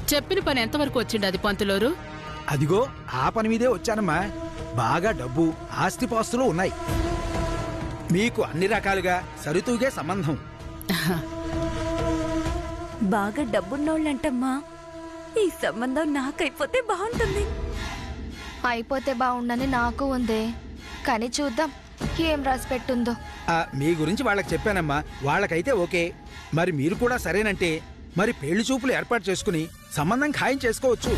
చెప్పిన పని ఎంతవరకు వచ్చింది అది పంతులోరు అదిగో ఆ పని మీదే వచ్చానమ్మా బాగా డబ్బు ఆస్తిపాస్తులు ఉన్నాయి మీకు అన్ని రకాలుగా సరితూగే సంబంధం బాగా డబ్బున్నోళ్ళంటమ్మా ఈ సంబంధం నాకైపోతే బాగుంటుంది అయిపోతే బాగుండని నాకు ఉంది కానీ చూద్దాం ఏం రాసి పెట్టుందో ఆ, మీ గురించి వాళ్ళకి చెప్పానమ్మా వాళ్ళకైతే ఓకే మరి మీరు కూడా సరేనంటే మరి పెళ్లి చూపులు ఏర్పాటు చేసుకుని సంబంధం ఖాయం చేసుకోవచ్చు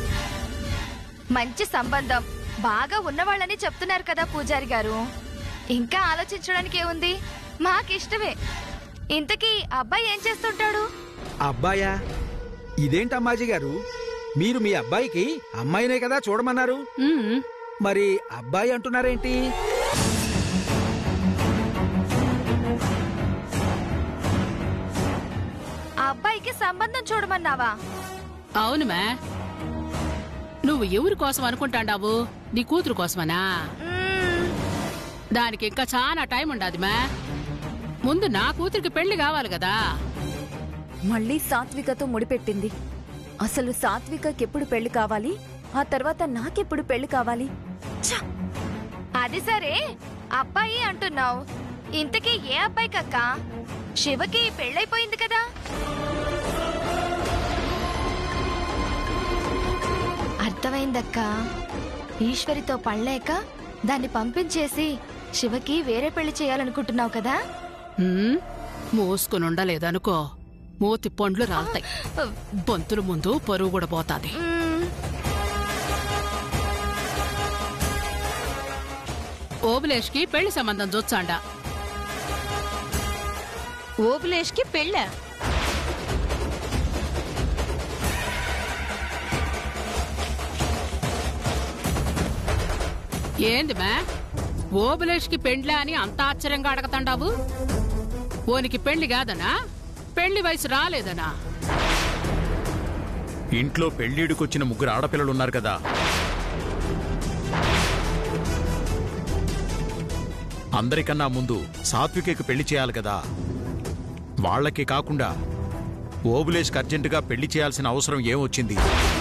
మంచి సంబంధం బాగా ఉన్నవాళ్ళని చెప్తున్నారు కదా పూజారి గారు ఇంకా ఆలోచించడానికి ఏముంది మాకిష్టమే ఇంతకీ అబ్బాయి ఏం చేస్తుంటాడు అబ్బాయా ఇదేంటి అమ్మాజీ గారు మీరు మీ అబ్బాయికి అమ్మాయినే కదా చూడమన్నారు ఉమ్, మరి అబ్బాయి అంటున్నారేంటి ఆ అబ్బాయికి సంబంధం చూడమన్నావా అవును మే నువ్వు ఎవరి కోసం అనుకుంటాండావు నీ కూతురు కోసమనా మ్మ్, దానికి ఇంకా చాలా టైం ఉండదు మే ముందు నా కూతురికి పెళ్లి కావాలి కదా మళ్ళీ సాత్వికతో ముడిపెట్టింది అసలు సాత్వికకి ఎప్పుడు పెళ్లి కావాలి ఆ తర్వాత నాకెప్పుడు పెళ్లి కావాలి ఛ! అది సరే అబ్బాయి అంటున్నావు ఇంతకీ ఏ అబ్బాయి కక్క శివకి పెళ్ళైపోయింది కదా అర్థమైందక్క ఈశ్వరితో పడలేక దాన్ని పంపించేసి శివకి వేరే పెళ్లి చేయాలనుకుంటున్నావు కదా ఉమ్, మూసుకుని ఉండలేదనుకో మూతి పండ్లు రాలుతాయి పొంతుల ముందు పరువు కూడా పోతాది మ్మ్, ఓబులేష్కి పెళ్లి సంబంధం చూచాండా ఓబులేష్కి పెళ్ళ ఏంది మే ఓబులేష్కి పెండ్లా అని అంత ఆశ్చర్యంగా అడగతండావు ఓనికి పెళ్లి కాదనా పెళ్లి వయసు రాలేదనా ఇంట్లో పెళ్లిడికొచ్చిన ముగ్గురు ఆడపిల్లలున్నారు కదా అందరికన్నా ముందు సాత్వికకి పెళ్లి చేయాలి కదా వాళ్ళకి కాకుండా ఓబులేష్కి అర్జెంటుగా పెళ్లి చేయాల్సిన అవసరం ఏమొచ్చింది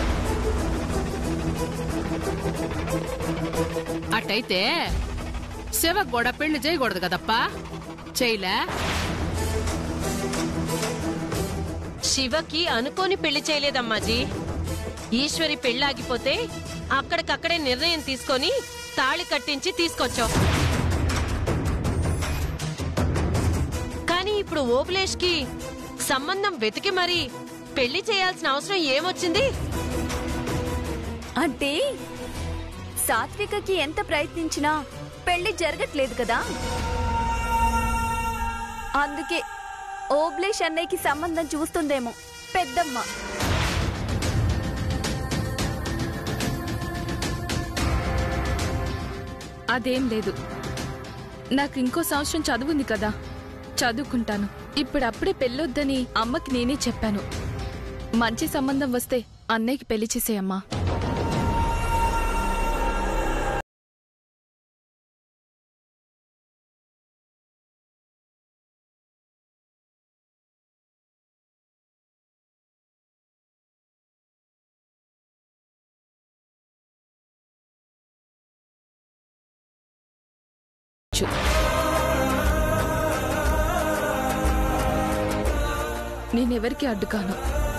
అట్టయితే శివకు కూడా పెళ్లి చేయకూడదు కదప్పా చేయలే శివకి అనుకోని పెళ్లి చేయలేదమ్మాజీ ఈశ్వరి పెళ్ళాగిపోతే అక్కడికక్కడే నిర్ణయం తీసుకొని తాళి కట్టించి తీసుకొచ్చావు కానీ ఇప్పుడు ఓబులేష్కి సంబంధం వెతికి మరి పెళ్లి చేయాల్సిన అవసరం ఏమొచ్చింది అంటే సాత్వికకి ఎంత ప్రయత్నించినా పెళ్లి జరగట్లేదు కదా అందుకే ఓబ్లేష్ అన్నయ్యకి సంబంధం చూస్తుందేమో పెద్దమ్మ అదేం లేదు నాకు ఇంకో సంవత్సరం చదువుంది కదా చదువుకుంటాను ఇప్పుడు అప్పుడే పెళ్ళొద్దని అమ్మకి నేనే చెప్పాను మంచి సంబంధం వస్తే అన్నయ్యకి పెళ్లి చేసేయమ్మా చు. నేనెవరికి అడ్డు కాను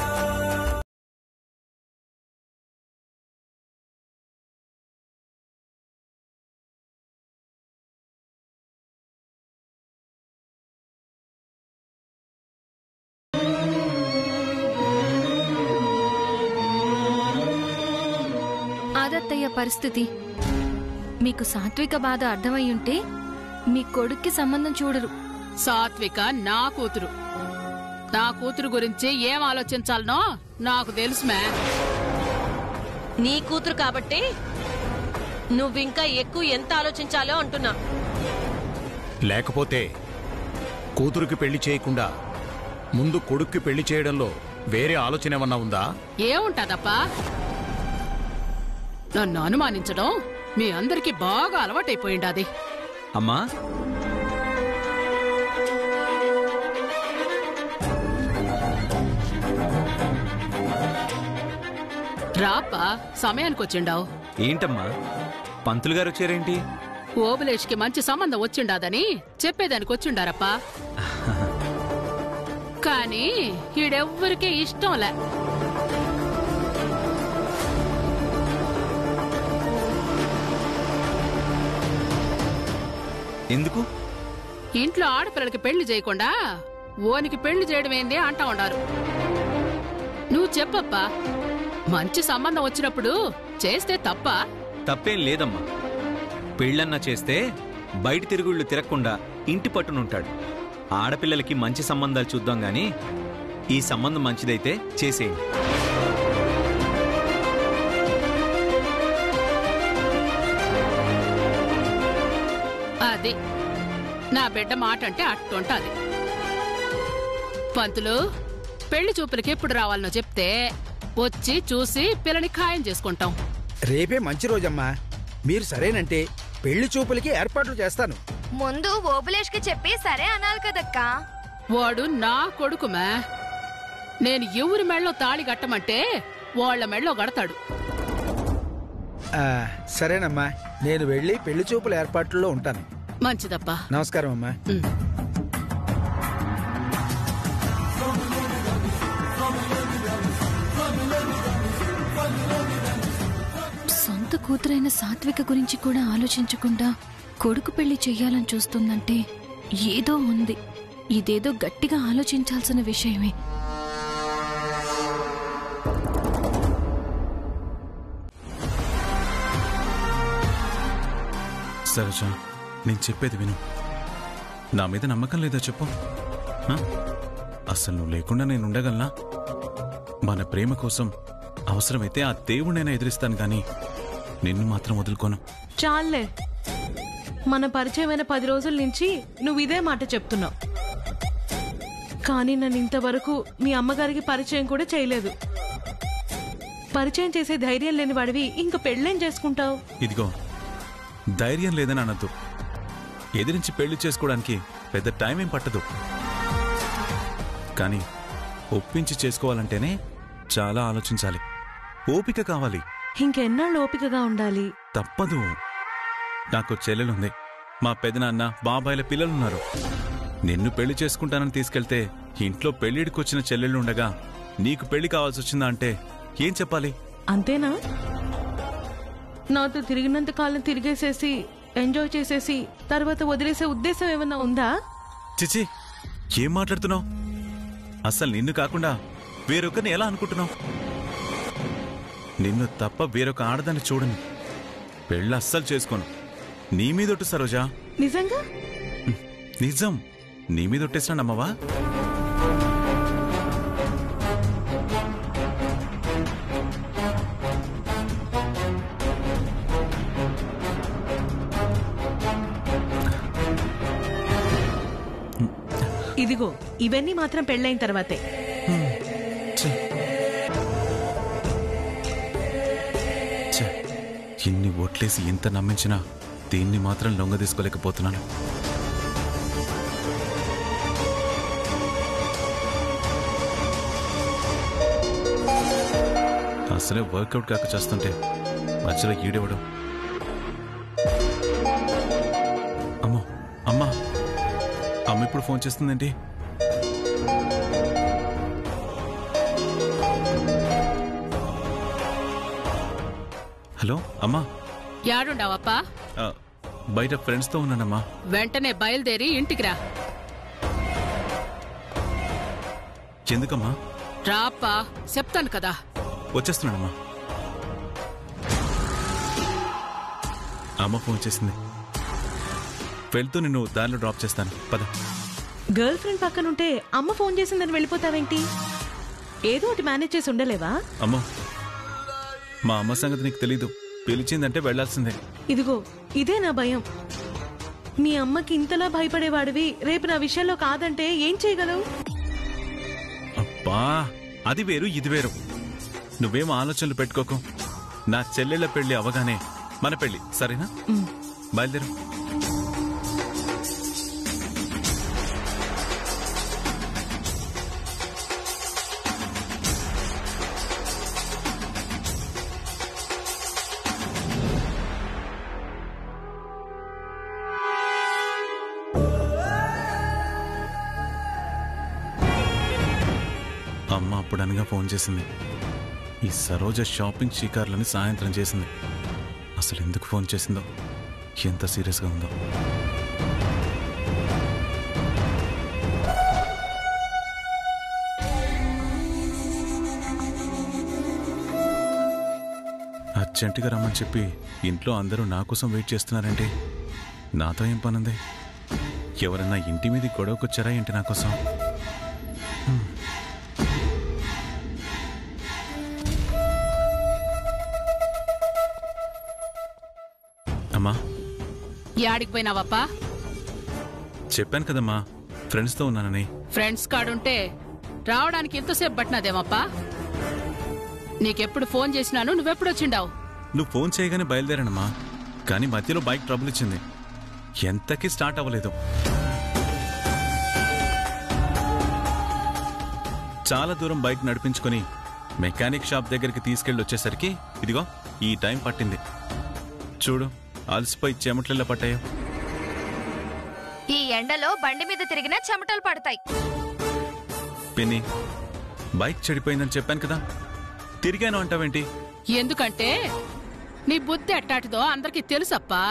ఆదత్తయ్య పరిస్థితి మీకు సాత్విక బాధ అర్థమై ఉంటే మీ కొడుక్కి సంబంధం చూడరు సాత్విక నా కూతురు నా కూతురు గురించి ఏం ఆలోచించాలనో నాకు తెలుసు మే నీ కూతురు కాబట్టి నువ్వింకా ఎక్కువ ఎంత ఆలోచించాలో అంటున్నా లేకపోతే కూతురుకి పెళ్లి చేయకుండా ముందు కొడుక్కి పెళ్లి చేయడంలో వేరే ఆలోచన ఏమన్నా ఉందా ఏముంటదప్పా నన్ను అనుమానించడం మీ అందరికీ బాగా అలవాటైపోయిండాది అమ్మా రాప్పా సమయానికి వచ్చిండావు ఏంటమ్మా పంతులు గారు వచ్చారేంటి ఓబులేష్కి మంచి సంబంధం వచ్చిండాదని చెప్పేదానికి వచ్చిండారప్పా కానీ ఈడెవ్వరికీ ఇష్టంలే ఎందుకు ఇంట్లో ఆడపిల్లలకి పెళ్లి చేయకుండా ఓనికి పెళ్లి చేయడం ఏంది అంటా ఉండారు నువ్వు చెప్పప్పా మంచి సంబంధం వచ్చినప్పుడు చేస్తే తప్ప తప్పేం లేదమ్మా పెళ్ళన్నా చేస్తే బయట తిరుగుళ్ళు తిరగకుండా ఇంటి పట్టునుంటాడు ఆడపిల్లలకి మంచి సంబంధాలు చూద్దాం గాని ఈ సంబంధం మంచిదైతే చేసేయండి అది నా బిడ్డ మాట అంటే అట్టుంటాది పంతులు పెళ్లి చూపులకి ఎప్పుడు రావాలనో చెప్తే వచ్చి చూసి పిల్లని ఖాయం చేసుకుంటాం రేపే మంచి రోజమ్మా మీరు సరేనంటే పెళ్లి చూపులకి ఏర్పాట్లు చేస్తాను ముందు ఓబులేష్కి చెప్పి సరే అనాలి కదక్కా వాడు నా కొడుకుమా నేను ఎవరి మెళ్ళో తాళి కట్టమంటే వాళ్ళ మెళ్ళో కడతాడు ఆ, సరేనమ్మా నేను వెళ్ళి పెళ్లి చూపుల ఏర్పాట్లలో ఉంటాను మంచిదప్పా నమస్కారం అమ్మా ఉమ్. సొంత కూతురైన సాత్విక గురించి కూడా ఆలోచించకుండా కొడుకు పెళ్లి చెయ్యాలని చూస్తుందంటే ఏదో ఉంది ఇదేదో గట్టిగా ఆలోచించాల్సిన విషయమే సరోజ నేను చెప్పేది విను నా మీద నమ్మకం లేదా చెప్పు ఆ? అసలు నువ్వు లేకుండా నేను ఉండగలనా మన ప్రేమ కోసం అవసరమైతే ఆ దేవుణ్ణైనా ఎదిరిస్తాను గాని నిన్ను మాత్రం వదులుకోను చాలే మన పరిచయమైన పది రోజుల నుంచి నువ్వు ఇదే మాట చెప్తున్నావు కానీ నన్ను ఇంతవరకు మీ అమ్మగారికి పరిచయం కూడా చేయలేదు పరిచయం చేసే ధైర్యం లేని వాడివి ఇంక పెళ్ళేం చేసుకుంటావు ఇదిగో ధైర్యం లేదని అనద్దు ఎదిరించి పెళ్లి చేసుకోవడానికి పెద్ద టైం ఏం పట్టదు కానీ ఒప్పించి చేసుకోవాలంటేనే చాలా ఆలోచించాలి ఓపిక కావాలి ఇంకెన్నాళ్ళు ఓపికగా ఉండాలి తప్పదు నాకు చెల్లెలుంది మా పెదనాన్న బాబాయిల పిల్లలున్నారు నిన్ను పెళ్లి చేసుకుంటానని తీసుకెళ్తే ఇంట్లో పెళ్లిడికొచ్చిన చెల్లెళ్ళు ఉండగా నీకు పెళ్లి కావాల్సి వచ్చిందా అంటే ఏం చెప్పాలి అంతేనా నాతో తిరిగినంత కాలం తిరిగేసేసి ఎంజాయ్ చేసేసి తర్వాత వదిలేసే ఉద్దేశం ఏమన్నా ఉందా చిచి ఏం మాట్లాడుతున్నావు అసలు నిన్ను కాకుండా వేరొకరిని ఎలా అనుకుంటున్నావు నిన్ను తప్ప వేరొక ఆడదాన్ని చూడను పెళ్ళి అస్సలు చేసుకోను నీ మీదొట్టు సరోజా నిజంగా నిజం నీ మీద ఒట్టేసిన నమ్మవా ఇదిగో ఇవన్నీ మాత్రం పెళ్ళైన తర్వాతే ఛే. ఛే, ఇన్ని ఓట్లేసి ఎంత నమ్మించినా దీన్ని మాత్రం లొంగ తీసుకోలేకపోతున్నాను అసలే వర్కౌట్ కాక చేస్తుంటే మధ్యలో ఈడేవడం అమ్మో అమ్మా అమ్మ ఇప్పుడు ఫోన్ చేస్తుందేంటి హలో అమ్మా యాడుండావప్పా ఆ, బయట ఫ్రెండ్స్తో ఉన్నానమ్మా వెంటనే బయలుదేరి ఇంటికి రా ఎందుకమ్మా రాప్పా చెప్తాను కదా వచ్చేస్తున్నానమ్మా అమ్మ ఫోన్ చేసింది వెళ్తూ నిన్ను దారిలో డ్రాప్ చేస్తాను పద గర్ల్ ఫ్రెండ్ పక్కనుంటే అమ్మ ఫోన్ చేసిందని వెళ్ళిపోతావేంటి ఏదో ఒకటి మేనేజ్ చేసి ఉండలేవా అమ్మో మా అమ్మ సంగతి నీకు తెలీదు పిలిచిందంటే వెళ్లాల్సిందే ఇదిగో ఇదే నా భయం మీ అమ్మకి ఇంతలా భయపడేవాడివి రేపు నా విషయంలో కాదంటే ఏం చేయగలవు అబ్బా అది వేరు ఇది వేరు నువ్వేం ఆలోచనలు పెట్టుకోకు నా చెల్లెళ్ళ పెళ్లి అవగానే మన పెళ్లి సరేనా ఉమ్. బయలుదేరు అప్పుడనగా ఫోన్ చేసింది ఈ సరోజ షాపింగ్ షికార్లని సాయంత్రం చేసింది అసలు ఎందుకు ఫోన్ చేసిందో ఎంత సీరియస్గా ఉందో అర్జెంటుగా రమ్మని చెప్పి ఇంట్లో అందరూ నా కోసం వెయిట్ చేస్తున్నారంటే నాతో ఏం పనుంది ఎవరన్నా ఇంటి మీద గొడవకొచ్చారా ఏంటి నా కోసం హ్మ్. అమ్మా యాడికి పోయినావప్పా చెప్పాను కదమ్మా ఫ్రెండ్స్తో ఉన్నానని ఫ్రెండ్స్ కాడుంటే రావడానికి ఎంతసేపు పట్టినదేమప్పా నీకెప్పుడు ఫోన్ చేసినాను నువ్వెప్పుడు వచ్చిండావు నువ్వు ఫోన్ చేయగానే బయలుదేరానమ్మా కానీ మధ్యలో బైక్ ట్రబుల్ ఇచ్చింది ఎంతకీ స్టార్ట్ అవ్వలేదు చాలా దూరం బైక్ నడిపించుకొని మెకానిక్ షాప్ దగ్గరికి తీసుకెళ్ళి వచ్చేసరికి ఇదిగో ఈ టైం పట్టింది చూడు అలసిపోయి చెమట్లలో పట్టాయో ఈ ఎండలో బండి మీద తిరిగినా చెమటలు పడతాయి పిన్ని బైక్ చెడిపోయిందని చెప్పాను కదా తిరిగాను అంటావేంటి ఎందుకంటే నీ బుద్ధి ఎట్టాటిదో అందరికీ తెలుసప్పా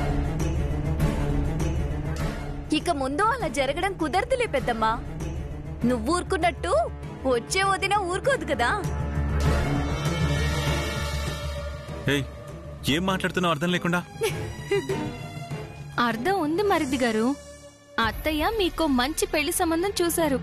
ఇక ముందు అలా జరగడం కుదరదులే పెద్దమ్మా నువ్వు ఊరుకున్నట్టు వచ్చే వదిన ఊరుకోదు కదా ఏయ్ ఏం మాట్లాడుతున్నావు అర్థం లేకుండా అర్థం ఉంది మరిది గారు అత్తయ్య మీకు మంచి పెళ్లి సంబంధం చూశారు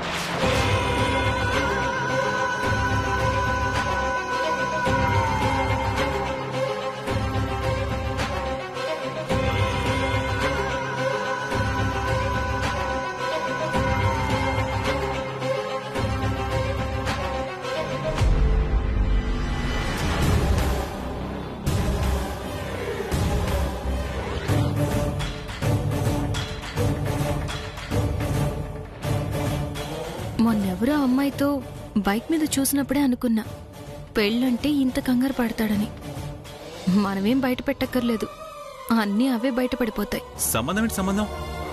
మొన్నెవరో అమ్మాయితో బైక్ మీద చూసినప్పుడే అనుకున్నా పెళ్ళంటే ఇంత కంగారు పడతాడని మనమేం బయట పెట్టక్కర్లేదు అన్నీ అవే బయటపడిపోతాయి సంబంధం ఏంటి సంబంధం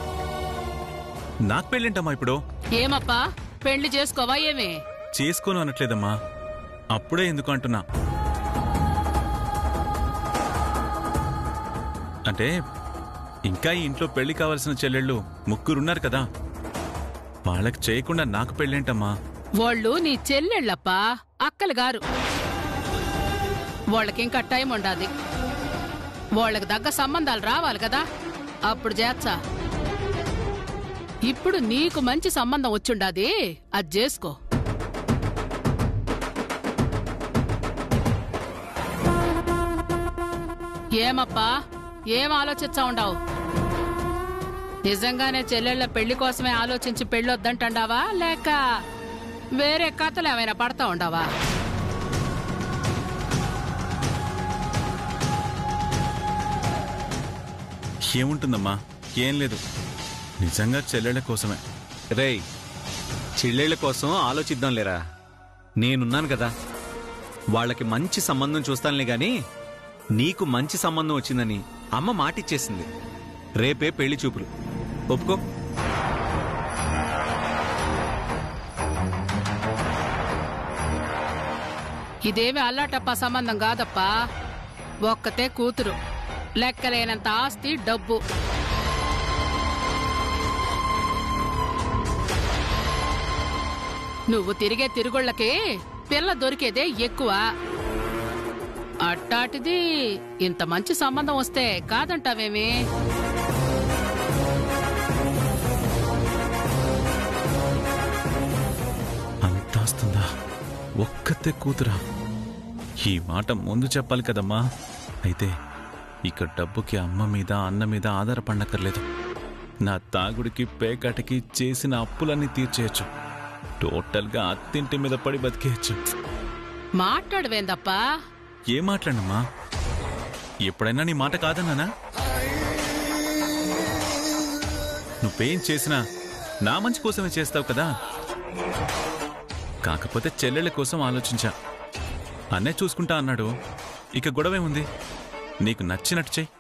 నాకు పెళ్ళేంటమ్మా ఇప్పుడు ఏమప్పా పెళ్లి చేసుకోవా ఏమి చేసుకోను అనట్లేదమ్మా అప్పుడే ఎందుకు అంటున్నా అంటే ఇంకా ఈ ఇంట్లో పెళ్లి కావాల్సిన చెల్లెళ్ళు ముగ్గురున్నారు కదా వాళ్ళకి చేయకుండా నాకు పెళ్ళేంటమ్మా వాళ్ళు నీ చెల్లెళ్ళప్పా అక్కలు గారు వాళ్ళకింకా టైం ఉండాది వాళ్ళకి దగ్గ సంబంధాలు రావాలి కదా అప్పుడు చేచ్చా ఇప్పుడు నీకు మంచి సంబంధం వచ్చుండాది అది చేసుకో ఏమప్పా ఏం ఆలోచిస్తా ఉండవు నిజంగానే చెల్లెళ్ళ పెళ్లి కోసమే ఆలోచించి పెళ్ళొద్దంటావా లేక వేరే కథలు ఏమైనా పడతా ఉండవా ఏముంటుందమ్మా ఏం లేదు నిజంగా చెల్లెళ్ళ కోసమే రేయ్ చెల్లెళ్ళ కోసం ఆలోచిద్దాం లేరా నేనున్నాను కదా వాళ్ళకి మంచి సంబంధం చూస్తానులే గాని నీకు మంచి సంబంధం వచ్చిందని అమ్మ మాటిచ్చేసింది రేపే పెళ్లి చూపులు ఒప్పుకో ఇదేమి అల్లాటప్ప సంబంధం కాదప్పా ఒక్కతే కూతురు లెక్కలేనంత ఆస్తి డబ్బు నువ్వు తిరిగే తిరుగుళ్ళకి పిల్ల దొరికేదే ఎక్కువ అట్టాటిది ఇంత మంచి సంబంధం వస్తే కాదంటావేమి అంతాస్తుందా ఒక్కతే కూతురా ఈ మాట ముందు చెప్పాలి కదమ్మా అయితే ఇక డబ్బుకి అమ్మ మీద అన్న మీద ఆధారపడనక్కర్లేదు నా తాగుడికి పేకాటకి చేసిన అప్పులన్నీ తీర్చేయచ్చు టోటల్గా అత్తింటి మీద పడి బతికేయచ్చు మాట్లాడవేందప్పా ఏం మాట్లాడమ్మా ఎప్పుడైనా నీ మాట కాదన్నానా నువ్వేం చేసినా నా మంచి కోసమే చేస్తావు కదా కాకపోతే చెల్లెళ్ళ కోసం ఆలోచించా అన్నే చూసుకుంటా అన్నాడు ఇక గొడవేముంది నీకు నచ్చినట్టు చెయ్యి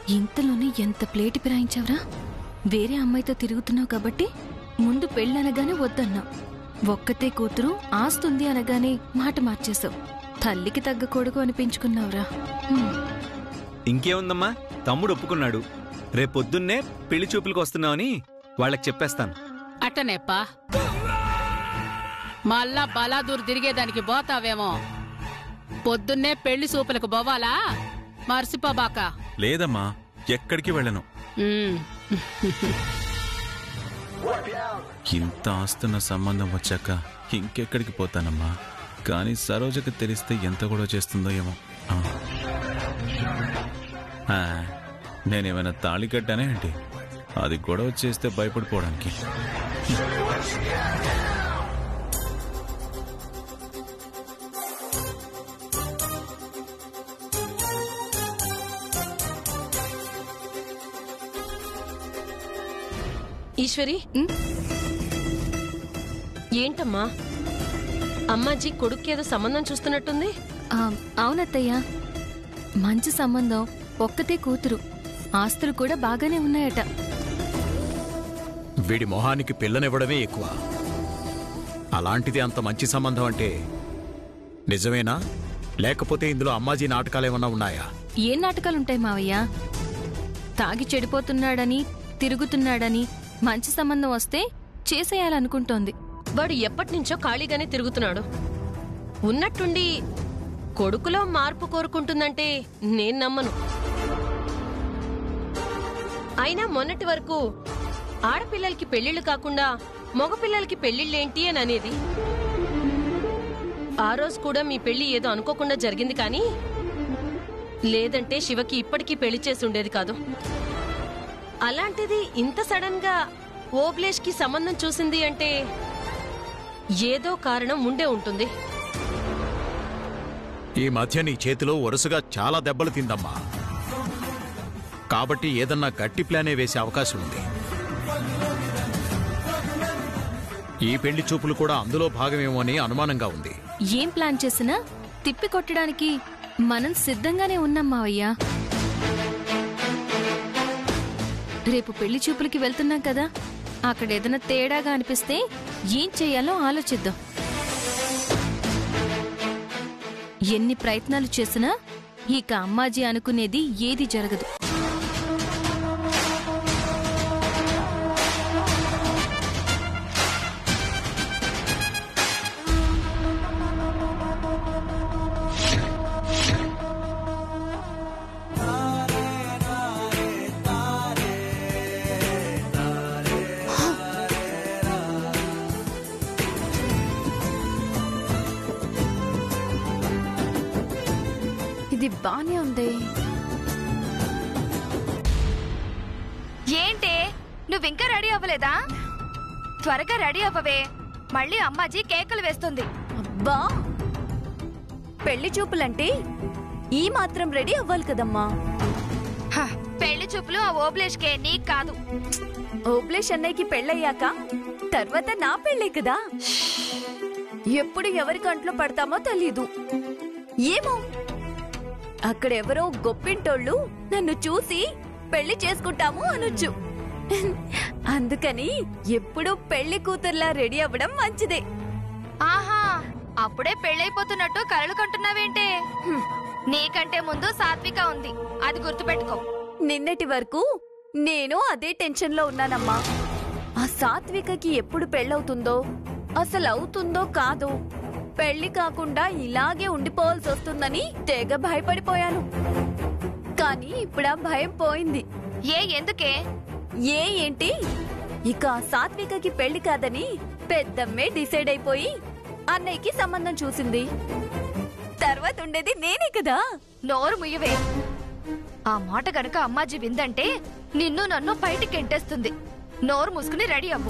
ఇంతలోనే ఎంత ప్లేటి పిరాయించావురా వేరే అమ్మాయితో తిరుగుతున్నావు కాబట్టి ముందు పెళ్ళనగానే వద్దన్నావు ఒక్కతే కూతురు ఆస్తుంది అనగానే మాట మార్చేశావు తల్లికి తగ్గ కొడుకు అనిపించుకున్నావురా హ్మ్. ఇంకేముందమ్మా తమ్ముడు ఒప్పుకున్నాడు రేపొద్దున్నే పెళ్లి చూపులకు వస్తున్నావని వాళ్ళకి చెప్పేస్తాను అట్టనేప్పా మళ్ళా బలాదూరు తిరిగేదానికి పోతావేమో పొద్దున్నే పెళ్లి సూపులకు పోవాలా మర్చిపోబాక లేదమ్మా ఎక్కడికి వెళ్ళను ఉమ్. ఇంత ఆస్తున్న సంబంధం వచ్చాక ఇంకెక్కడికి పోతానమ్మా కానీ సరోజకి తెలిస్తే ఎంత గొడవ చేస్తుందో ఏమో ఆ. ఆ, నేనేమైనా తాళి కట్టానే ఏంటి అది గొడవ చేస్తే భయపడిపోవడానికి ఈశ్వరి ఏంటమ్మా అమ్మాజీ కొడుక్కేదో సంబంధం చూస్తున్నట్టుంది ఆ, అవునత్తయ్య మంచి సంబంధం ఒక్కతే కూతురు ఆస్తులు కూడా బాగానే ఉన్నాయట వీడి మొహానికి పిల్లనివ్వడమే ఎక్కువ అలాంటిది అంత మంచి సంబంధం అంటే నిజమేనా లేకపోతే ఇందులో అమ్మాజీ నాటకాలేమన్నా ఉన్నాయా ఏం నాటకాలుంటాయి మావయ్య తాగి చెడిపోతున్నాడని తిరుగుతున్నాడని మంచి సంబంధం వస్తే చేసేయాలనుకుంటోంది వాడు ఎప్పటినుంచో ఖాళీగానే తిరుగుతున్నాడు ఉన్నట్టుండి కొడుకులో మార్పు కోరుకుంటుందంటే నేను నమ్మను అయినా మొన్నటి వరకు ఆడపిల్లలకి పెళ్లిళ్ళు కాకుండా మగపిల్లలకి పెళ్లిళ్ళేంటి అని అనేది ఆ రోజు కూడా మీ పెళ్లి ఏదో అనుకోకుండా జరిగింది కానీ లేదంటే శివకి ఇప్పటికీ పెళ్లి చేసి ఉండేది కాదు అలాంటిది ఇంత సడన్ గా ఓబ్లేష్ కి సంబంధం చూసింది అంటే ఏదో కారణం ఉండే ఉంటుంది ఈ మధ్య నీ చేతిలో వరుసగా చాలా దెబ్బలు తిందమ్మా కాబట్టి ఏదన్నా గట్టి ప్లానే వేసే అవకాశం ఉంది ఈ పెళ్లి చూపులు కూడా అందులో భాగమేమో అని అనుమానంగా ఉంది ఏం ప్లాన్ చేసినా తిప్పి కొట్టడానికి మనం సిద్ధంగానే ఉన్నాం మావయ్య రేపు పెళ్లి చూపులకి వెళ్తున్నాం కదా అక్కడ ఏదైనా తేడాగా అనిపిస్తే ఏం చేయాలో ఆలోచిద్దాం ఎన్ని ప్రయత్నాలు చేసినా ఇక అమ్మాజీ అనుకునేది ఏది జరగదు ఇది బానే ఉంది ఏంటే నువ్వింకా రెడీ అవ్వలేదా త్వరగా రెడీ అవ్వవే మళ్ళీ అమ్మాజీ కేకలు వేస్తుంది అబ్బా పెళ్లి చూపులంటే ఈ మాత్రం రెడీ అవ్వాలి కదమ్మా హ, పెళ్లి చూపులు ఆ ఓబ్లేష్కే నీకు కాదు ఓబ్లేష్ అన్నయ్యకి పెళ్ళయ్యాక తర్వాత నా పెళ్ళే కదా ఎప్పుడు ఎవరి కంట్లో పడతామో తెలీదు ఏమో అక్కడెవరో గొప్పింటోళ్ళు నన్ను చూసి పెళ్లి చేసుకుంటాము అనొచ్చు అందుకని ఎప్పుడూ పెళ్లి కూతుర్లా రెడీ అవ్వడం మంచిదే ఆహా అప్పుడే పెళ్ళైపోతున్నట్టు కలలు కంటున్నావేంటే హ్మ్, నీకంటే ముందు సాత్విక ఉంది అది గుర్తుపెట్టుకో నిన్నటి వరకు నేను అదే టెన్షన్ లో ఉన్నానమ్మా ఆ సాత్వికకి ఎప్పుడు పెళ్ళవుతుందో అసలు అవుతుందో కాదో పెళ్లి కాకుండా ఇలాగే ఉండిపోవాల్సి వస్తుందని తెగ భయపడిపోయాను కానీ ఇప్పుడు ఆ భయం పోయింది ఏ ఎందుకే ఏ ఏంటి ఇక ఆ సాత్వికకి పెళ్లి కాదని పెద్దమ్మే డిసైడ్ అయిపోయి అన్నయ్యకి సంబంధం చూసింది తర్వాత ఉండేది నేనే కదా నోరు ముయ్యవే ఆ మాట గనుక అమ్మాజీ విందంటే నిన్ను నన్ను బయటికి ఎంటేస్తుంది నోరు మూసుకుని రెడీ అవ్వు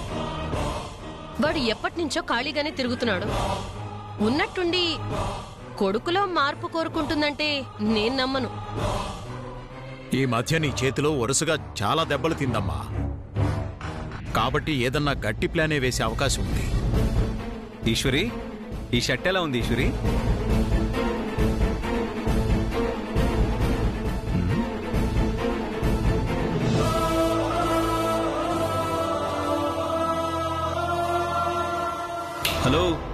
వాడు ఎప్పటినుంచో ఖాళీగానే తిరుగుతున్నాడు ఉన్నట్టుండి కొడుకులో మార్పు కోరుకుంటుందంటే నేను నమ్మను ఈ మధ్య నీ చేతిలో వరుసగా చాలా దెబ్బలు తిందమ్మా కాబట్టి ఏదన్నా గట్టి ప్లానే వేసే అవకాశం ఉంది ఈశ్వరి ఈ షర్ట్ ఎలా ఉంది ఈశ్వరి హలో